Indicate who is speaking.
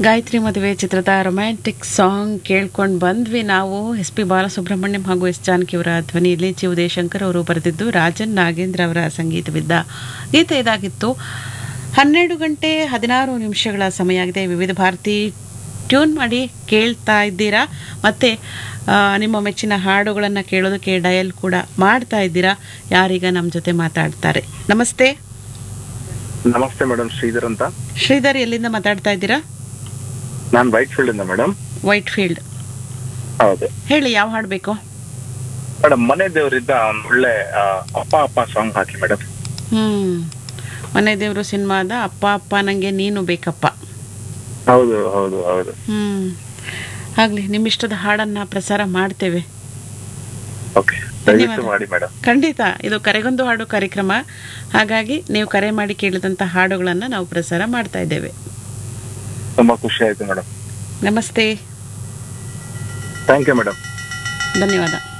Speaker 1: ಗಾಯತ್ರಿ ಮದುವೆ ಚಿತ್ರದ romantic song ಕೇಳ್ಕೊಂಡು ಬಂದ್ವಿ ನಾವು ಎಸ್ ಪಿ ಬಾಲಸುಬ್ರಹ್ಮಣ್ಯಂ ಹಾಗೂ ಎಸ್ ಜಾನಕಿಯವರ ಧ್ವನಿಯಲ್ಲಿ ಜಿ ಉದಯಶಂಕರ್ ಅವರು ಬರೆದಿದ್ದು ರಾಜನ್ ನಾಗೇಂದ್ರ ಅವರ ಸಂಗೀತವಿದ್ದ ಗೀತೆ ಇದಾಗಿತ್ತು ಹನ್ನೆರಡು ಗಂಟೆ ಹದಿನಾರು ನಿಮಿಷಗಳ ಸಮಯ ಆಗಿದೆ ವಿವಿಧ ಭಾರತಿ ಟ್ಯೂನ್ ಮಾಡಿ ಕೇಳ್ತಾ ಇದ್ದೀರಾ ಮತ್ತು ನಿಮ್ಮ ಮೆಚ್ಚಿನ ಹಾಡುಗಳನ್ನು ಕೇಳೋದಕ್ಕೆ ಡಯಲ್ ಕೂಡ ಮಾಡ್ತಾ ಇದ್ದೀರಾ ಯಾರೀಗ ನಮ್ಮ ಜೊತೆ ಮಾತಾಡ್ತಾರೆ ನಮಸ್ತೆ
Speaker 2: ನಮಸ್ತೆ ಮೇಡಮ್ ಶ್ರೀಧರ್ ಅಂತ
Speaker 1: ಶ್ರೀಧರ್ ಎಲ್ಲಿಂದ ಮಾತಾಡ್ತಾ ಇದ್ದೀರಾ
Speaker 2: ನಾನ್ ವೈಟ್ ಫೀಲ್ಡ್ ಇಂದ ಮೇಡಮ್
Speaker 1: ವೈಟ್ ಫೀಲ್ಡ್
Speaker 2: ಹೌದು
Speaker 1: ಹೇಳಿ ಯಾವ ಹಾಡು ಬೇಕು
Speaker 2: ಮೇಡಮ್ ಮನೆ ದೇವರಿದ್ದ ಒಂದ್ ಒಳ್ಳೆ ಆ, ಅಪ್ಪ ಅಪ್ಪ ಸಾಂಗ್ ಹಾಕಿ ಮೇಡಮ್
Speaker 1: ಹ್ಮ್ ಮನೆ ದೇವರು ಸಿನಿಮಾದ ಅಪ್ಪ ಅಪ್ಪ ನಂಗೆ ನೀನು ಬೇಕಪ್ಪ
Speaker 2: ಹೌದು ಹೌದು ಹೌದು
Speaker 1: ಹ್ಮ್ ಆಗ್ಲಿ ನಿಮ್ಮಿಷ್ಟದ ಹಾಡನ್ನ ಪ್ರಸಾರ ಮಾಡ್ತೇವೆ
Speaker 2: ಓಕೆ ದಯವಿಟ್ಟು
Speaker 1: ಧನ್ಯವಾದ.
Speaker 2: ಮಾಡಿ ಮೇಡಮ್
Speaker 1: ಖಂಡಿತ ಇದು ಕರೆಗೊಂದು ಹಾಡು ಕಾರ್ಯಕ್ರಮ ಹಾಗಾಗಿ ನೀವು ಕರೆ ಮಾಡಿ ಕೇಳಿದಂಥ ಹಾಡುಗಳನ್ನು ನಾವು ಪ್ರಸಾರ ಮಾಡ್ತಾ ಇದ್ದೇವೆ
Speaker 2: ತುಂಬಾ ಖುಷಿ ಆಯ್ತು ಮೇಡಮ್
Speaker 1: ನಮಸ್ತೆ
Speaker 2: ಥ್ಯಾಂಕ್ ಯು ಮೇಡಮ್
Speaker 1: ಧನ್ಯವಾದ